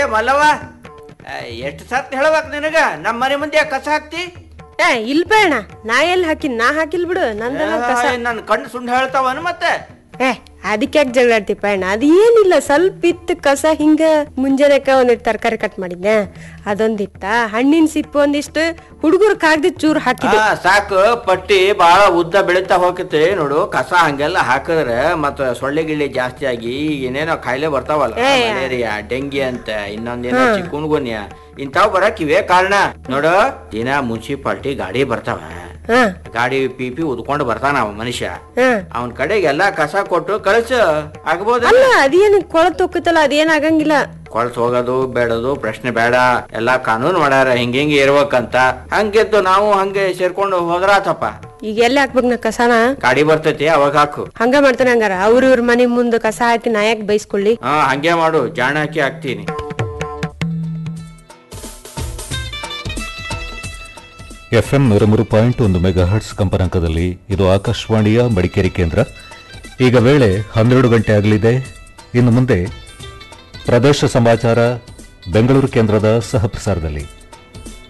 ಮಲ್ಲವ ಎಷ್ಟು ಸತ್ ಹೇಳ್ಬೇಕು ನಿನಗ ನಮ್ಮ ಮನೆ ಮುಂದೆ ಕಸ ಹಾಕ್ತಿ ಏ ಇಲ್ ಬೇಡ ನಾ ಎಲ್ಲಿ ಹಾಕಿನ್ ನಾ ಹಾಕಿಲ್ ಬಿಡು ನಂದೆಲ್ಲ ಕಸ ನನ್ನ ಕಣ್ಣು ಸುಂಡ್ ಹೇಳ್ತಾವನು ಮತ್ತೆ ಏ ಅದಕ್ಕೆ ಯಾಕೆ ಜಗಳಾಡ್ತಿ ಅಣ್ಣ ಅದು ಏನಿಲ್ಲ ಸ್ವಲ್ಪ ಇತ್ತು ಕಸ ಹಿಂಗ ಮುಂಜಾನೆಕ ಒಂದಿಟ್ಟು ತರಕಾರಿ ಕಟ್ ಮಾಡಿದ್ದೆ ಅದೊಂದಿತ್ತ ಹಣ್ಣಿನ ಸಿಪ್ಪು ಒಂದಿಷ್ಟು ಹುಡುಗರು ಕಾಗ್ದಿ ಚೂರು ಹಾಕಿದೆ ಹಾ ಸಾಕು ಪಟ್ಟಿ ಬಾಳ ಉದ್ದ ಬೆಳೀತಾ ಹೋಗತ್ತೆ ನೋಡು ಕಸ ಹಂಗೆಲ್ಲ ಹಾಕಿದ್ರೆ ಮತ್ತ ಸೊಳ್ಳೆ ಗಿಳ್ಳೆ ಜಾಸ್ತಿ ಆಗಿ ಏನೇನೋ ಕಾಯಿಲೆ ಬರ್ತಾವಲ್ಲ ಮಲೇರಿಯಾ ಡೆಂಗಿ ಅಂತ ಇನ್ನೊಂದೇನೋ ಚಿಕ್ಕುನ್ಗುನ್ಯ ಇಂಥವ್ ಬರಕ್ ಇವೇ ಕಾರಣ ನೋಡು ದಿನ ಮುನ್ಸಿಪಾಲ್ಟಿ ಗಾಡಿ ಬರ್ತಾವ ಹಾ ಗಾಡಿ ಪಿ ಪಿ ಉದ್ಕೊಂಡು ಬರ್ತಾನ ಅವ ಮನುಷ್ಯ ಹಾ ಅವನ್ ಕಡೆಗೆ ಎಲ್ಲಾ ಕಸ ಕೊಟ್ಟು ಕಳ್ಸ ಆಗ್ಬೋದ ಅಲ್ಲ ಅದೇನು ಕೊಳತ್ ಹೋಗತ್ತಲ್ಲ ಅದೇನ್ ಆಗಂಗಿಲ್ಲ ಕೊಳ್ಸ್ ಹೋಗೋದು ಬೇಡದು ಪ್ರಶ್ನೆ ಬೇಡ ಎಲ್ಲಾ ಕಾನೂನು ಮಾಡ್ಯಾರ ಹಿಂಗ ಹಿಂಗ ಇರ್ಬೇಕಂತ ಹಂಗೆದ್ದು ನಾವು ಹಂಗೆ ಸೇರ್ಕೊಂಡು ಹೋದ್ರಾತಪ್ಪ ಈಗ ಎಲ್ಲಿ ಹಾಕ್ಬೇಕು ನಾ ಕಸನ ಗಾಡಿ ಬರ್ತೈತಿ ಅವಾಗ ಹಾಕು ಹಂಗ ಮಾಡ್ತಾನೆ ಹಂಗಾರ ಅವ್ರ ಇವ್ರ ಮನೆ ಮುಂದೆ ಕಸ ಹಾಕಿ ನಾ ಯಾಕೆ ಬೈಸ್ಕೊಳ್ಳಿ ಹಾ ಹಂಗೆ ಮಾಡು ಜಾಣ ಹಾಕಿ ಹಾಕ್ತೀನಿ ಎಫ್ ಎಂ ನೂರ ಮೂರು ಪಾಯಿಂಟ್ ಒಂದು ಮೆಗಾ ಹರ್ಟ್ಸ್ ಕಂಪನಾಂಕದಲ್ಲಿ ಇದು ಆಕಾಶವಾಣಿಯ ಮಡಿಕೇರಿ ಕೇಂದ್ರ ಈಗ ವೇಳೆ ಹನ್ನೆರಡು ಗಂಟೆ ಆಗಲಿದೆ ಇನ್ನು ಮುಂದೆ ಪ್ರದೇಶ ಸಮಾಚಾರ ಬೆಂಗಳೂರು ಕೇಂದ್ರದ ಸಹ ಪ್ರಸಾರದಲ್ಲಿ